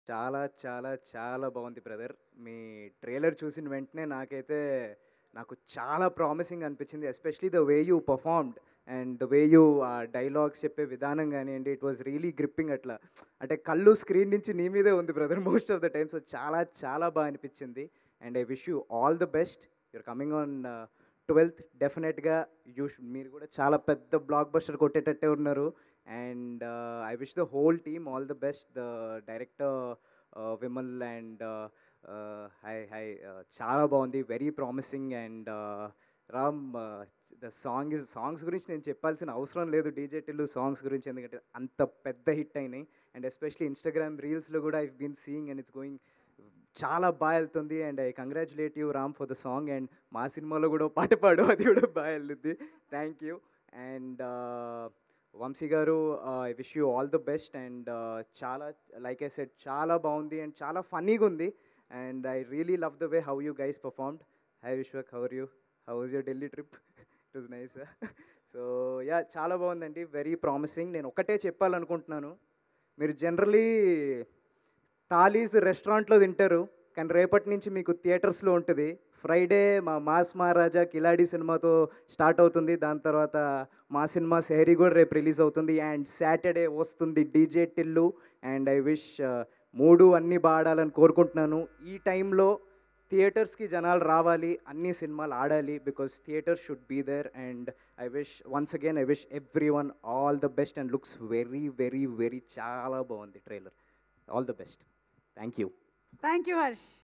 చాలా చాలా చాలా బాగుంది బ్రదర్ మీ ట్రైలర్ చూసిన వెంటనే నాకైతే నాకు చాలా ప్రామిసింగ్ అనిపించింది especially the way you performed and the way you dialogues చెప్పే విధానం కానివ్వండి ఇట్ వాజ్ రియలీ గ్రిప్పింగ్ అట్లా అంటే కళ్ళు స్క్రీన్ నుంచి నీ మీదే ఉంది brother most of the time so చాలా చాలా బాగా అనిపించింది and I wish you all the best your coming on twelfth డెఫినెట్గా యూ మీరు కూడా చాలా పెద్ద బ్లాక్ బస్టర్ కొట్టేటట్టే ఉన్నారు and I wish the whole team all the best the director Vimal and hi hi చాలా బాగుంది very promising and Ram the song is songs గురించి నేను చెప్పాల్సిన అవసరం లేదు డీజే టిల్లు సాంగ్స్ గురించి ఎందుకంటే అంత పెద్ద హిట్ అయినాయి అండ్ ఎస్పెషలీ ఇన్స్టాగ్రామ్ రీల్స్లో కూడా I been seeing and it's going చాలా బాగా వెళ్తుంది and I congratulate you Ram for the song and మా సినిమాలో కూడా ఓ పాట పాడు అది కూడా బాగా వెళ్తుంది thank you and Vamshi garu I wish you all the best and చాలా లైక్ ఐ సెట్ చాలా బాగుంది అండ్ చాలా ఫన్నీగా ఉంది and I really love the way how you guys performed hi Vishwak how you how was your Delhi trip it was nice so yeah చాలా బాగుందండి very promising నేను ఒకటే చెప్పాలనుకుంటున్నాను మీరు జనరలీ తాలీస్ రెస్టారెంట్లో తింటారు కానీ రేపటి నుంచి మీకు థియేటర్స్లో ఉంటుంది ఫ్రైడే మా మాస్ మహారాజా కిలాడి సినిమాతో స్టార్ట్ అవుతుంది దాని తర్వాత మా సినిమా సెహరీ కూడా రేపు రిలీజ్ అవుతుంది అండ్ సాటర్డే వస్తుంది DJ Tillu and I wish మూడు అన్నీ బాడాలని కోరుకుంటున్నాను ఈ టైంలో థియేటర్స్కి జనాలు రావాలి అన్ని సినిమాలు ఆడాలి because theatre should be there and I wish once again I wish everyone all the best and looks very very very చాలా బాగుంది trailer all the best thank you thank you Harsh